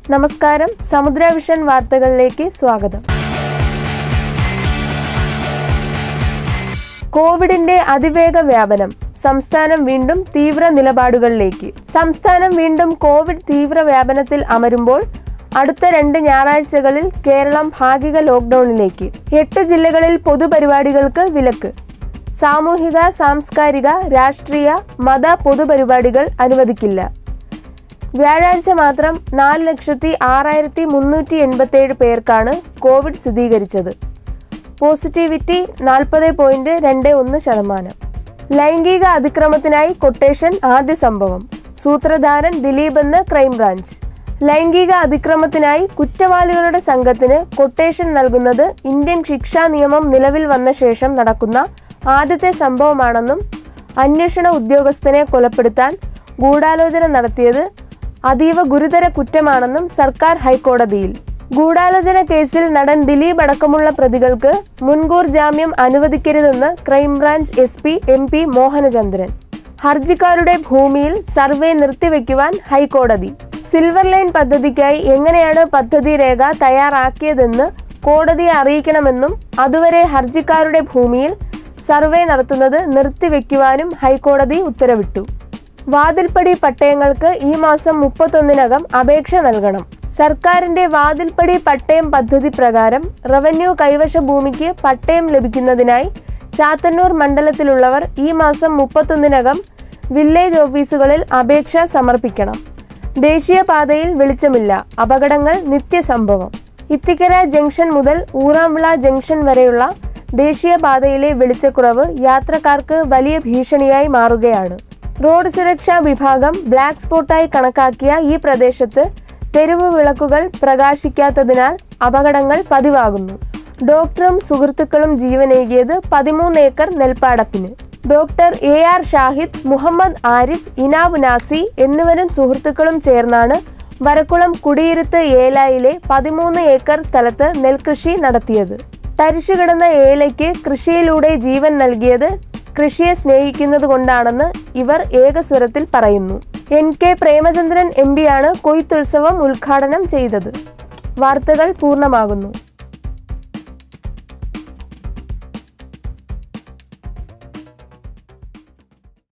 നമസ്കാരം സമുദ്ര വിഷൻ വാർത്തകളിലേക്ക് സ്വാഗതം കോവിഡിന്റെ അതിവേഗ വ്യാപനം സംസ്ഥാനം വീണ്ടും തീവ്ര നിലപാടുകളിലേക്ക് സംസ്ഥാനം വീണ്ടും കോവിഡ് തീവ്ര വ്യാപനത്തിൽ അമരുമ്പോൾ അടുത്ത രണ്ട് ഞായറാഴ്ചകളിൽ കേരളം ഭാഗിക ലോക്ക്ഡൌണിലേക്ക് എട്ട് ജില്ലകളിൽ പൊതുപരിപാടികൾക്ക് വിലക്ക് സാമൂഹിക സാംസ്കാരിക രാഷ്ട്രീയ മത പൊതുപരിപാടികൾ അനുവദിക്കില്ല വ്യാഴാഴ്ച മാത്രം നാല് ലക്ഷത്തി ആറായിരത്തി മുന്നൂറ്റി എൺപത്തേഴ് പേർക്കാണ് കോവിഡ് സ്ഥിരീകരിച്ചത് പോസിറ്റിവിറ്റി നാൽപ്പത് പോയിന്റ് രണ്ട് ഒന്ന് ശതമാനം ലൈംഗിക അതിക്രമത്തിനായി കൊട്ടേഷൻ ആദ്യ സംഭവം സൂത്രധാരൻ ദിലീപ് എന്ന് ക്രൈംബ്രാഞ്ച് ലൈംഗിക അതിക്രമത്തിനായി കുറ്റവാളികളുടെ സംഘത്തിന് കൊട്ടേഷൻ നൽകുന്നത് ഇന്ത്യൻ ശിക്ഷാ നിയമം നിലവിൽ വന്ന ശേഷം നടക്കുന്ന ആദ്യത്തെ സംഭവമാണെന്നും അന്വേഷണ ഉദ്യോഗസ്ഥനെ കൊലപ്പെടുത്താൻ ഗൂഢാലോചന നടത്തിയത് അതീവ ഗുരുതര കുറ്റമാണെന്നും സർക്കാർ ഹൈക്കോടതിയിൽ ഗൂഢാലോചന കേസിൽ നടൻ ദിലീപ് അടക്കമുള്ള പ്രതികൾക്ക് മുൻകൂർ ജാമ്യം അനുവദിക്കരുതെന്ന് crime branch S P M P Mohanachandran ഹർജിക്കാരുടെ ഭൂമിയിൽ സർവേ നിർത്തിവെക്കുവാൻ ഹൈക്കോടതി സിൽവർ ലൈൻ പദ്ധതിക്കായി എങ്ങനെയാണ് പദ്ധതി രേഖ തയ്യാറാക്കിയതെന്ന് കോടതിയെ അറിയിക്കണമെന്നും അതുവരെ ഹർജിക്കാരുടെ ഭൂമിയിൽ സർവേ നടത്തുന്നത് നിർത്തിവെക്കുവാനും ഹൈക്കോടതി ഉത്തരവിട്ടു വാതിൽപ്പടി പട്ടയങ്ങൾക്ക് ഈ മാസം മുപ്പത്തൊന്നിനകം അപേക്ഷ നൽകണം സർക്കാരിന്റെ വാതിൽപ്പടി പട്ടയം പദ്ധതി പ്രകാരം റവന്യൂ കൈവശ ഭൂമിക്ക് പട്ടയം ലഭിക്കുന്നതിനായി ചാത്തന്നൂർ മണ്ഡലത്തിലുള്ളവർ ഈ മാസം മുപ്പത്തൊന്നിനകം വില്ലേജ് ഓഫീസുകളിൽ അപേക്ഷ സമർപ്പിക്കണം ദേശീയപാതയിൽ വെളിച്ചമില്ല അപകടങ്ങൾ നിത്യസംഭവം ഇത്തിക്കര ജംഗ്ഷൻ മുതൽ ഊറാംവിള ജംഗ്ഷൻ വരെയുള്ള ദേശീയപാതയിലെ വെളിച്ചക്കുറവ് യാത്രക്കാർക്ക് വലിയ ഭീഷണിയായി മാറുകയാണ് റോഡ് സുരക്ഷാ വിഭാഗം ബ്ലാക്ക് സ്പോട്ടായി കണക്കാക്കിയ ഈ പ്രദേശത്ത് തെരുവ് വിളക്കുകൾ പ്രകാശിക്കാത്തതിനാൽ അപകടങ്ങൾ പതിവാകുന്നു ഡോക്ടറും സുഹൃത്തുക്കളും ജീവനേകിയത് പതിമൂന്ന് ഏക്കർ നെൽപ്പാടത്തിന് doctor A R Shahid Muhammad Arif Inab Nasi എന്നിവരും സുഹൃത്തുക്കളും ചേർന്നാണ് വരക്കുളം കുടിയിരുത്ത് ഏലായിലെ പതിമൂന്ന് ഏക്കർ സ്ഥലത്ത് നെൽകൃഷി നടത്തിയത് തരിശു കിടന്ന ഏലയ്ക്ക് കൃഷിയിലൂടെ ജീവൻ നൽകിയത് കൃഷിയെ സ്നേഹിക്കുന്നത് കൊണ്ടാണെന്ന് ഇവർ ഏകസ്വരത്തിൽ പറയുന്നു എൻ കെ പ്രേമചന്ദ്രൻ എം പിയാണ് കൊയ്ത്തുത്സവം ഉദ്ഘാടനം ചെയ്തത് വാർത്തകൾ പൂർണ്ണമാകുന്നു